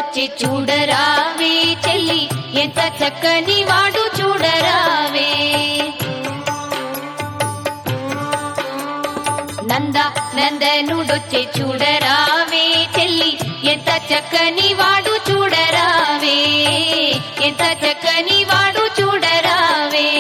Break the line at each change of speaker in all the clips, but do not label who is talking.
నందనుడొచ్చి చూడరావే చెల్లి ఎంత చక్కని వాడు చూడరావే నంద నందనుడొచ్చి చూడరావే చెల్లి ఎంత చక్కని వాడు చూడరావే ఎంత చక్కని వాడు చూడరావే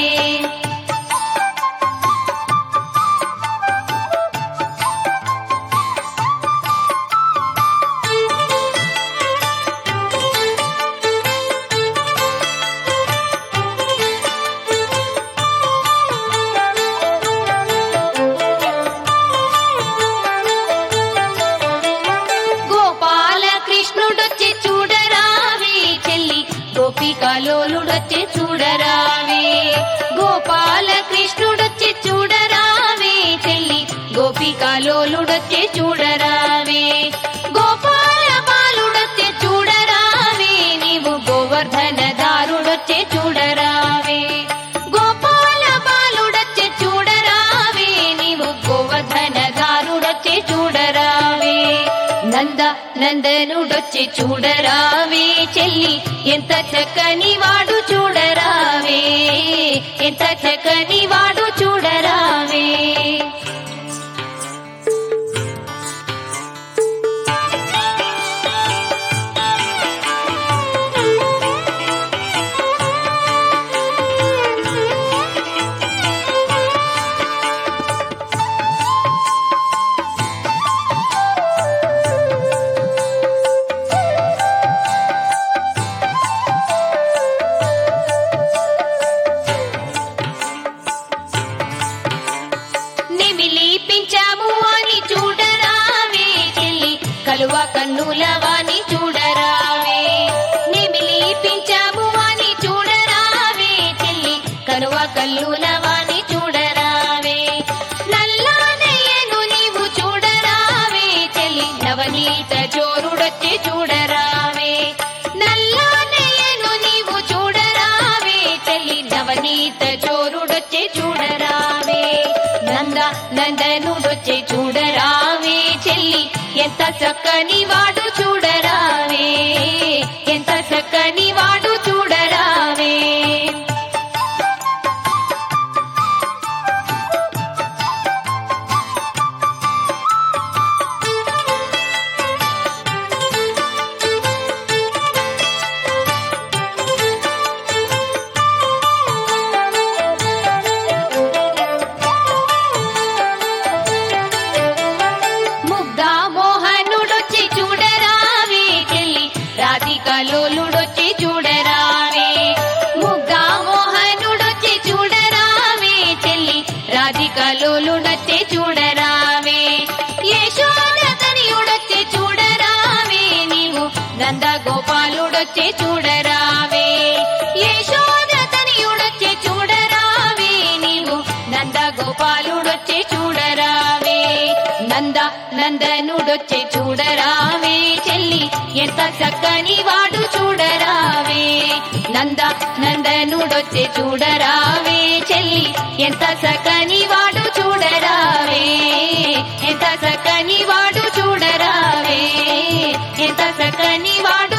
గోపాల కృష్ణుడొచ్చి చూడరావే చెల్లి గోపికలోలుడొచ్చి చూడరావే గోపాల కృష్ణుడొచ్చి చూడరావే చెల్లి గోపికలోలుడొచ్చి చూడరావే గోపాల బాలుడొచ్చి చూడరావే నీవు గోవర్ధన దారుడొచ్చి చూడరావే గోపాల బాలుడొచ్చి చూడరావే నీవు గోవర్ధన దారుడొచ్చి చూడరావే నంద నందనుడొచ్చి చూడరావే చెల్లి ఎంత చక్కని వాడు చూడరావే ఎంత చక్కని వాడు చూడరావే నిమిలి పించాము అని చూడరావే చెల్లి కలువ కన్నుల వాణి చూడరావే నిమిలి పించాము అని చూడరావే చెల్లి కలువ కల్లుల వాణి చూడరావే నల్లానయ్యను నీవు చూడరావే చెల్లి నవనీత చోరుడొచ్చి చూడరావే నల్లానయ్యను నీవు చూడరావే చెల్లి నవనీత చోరుడొచ్చి చూడరావే నంద నందనుడొచ్చి చూడరావే చెల్లి ఎంత చక్కని వాడు చూడరావే ఎంత చక్కని వాడు చూడరావే ముగ్ధా మోహనుడొచ్చి చూడరావే చెల్లి రాధికలోలుడొచ్చి చూడరావే ముగ్ధా మోహనుడొచ్చి చూడరావే చెల్లి రాధికలోలుడొచ్చి చూడరావే యశోదతనియుడొచ్చి చూడరావే నీవు నంద గోపాలుడొచ్చి చూడరావే యశోదతనియుడొచ్చి చూడరావే నీవు నంద గోపాలుడొచ్చి చూడరావే నంద నందనుడొచ్చి చూడరావే చెల్లి ఎంత చక్కని వాడు చూడరావే నంద నందనుడొచ్చి చూడరావే చెల్లి ఎంత చక్కని వాడు చూడరావే ఎంత చక్కని వాడు చూడరావే ఎంత చక్కని వాడు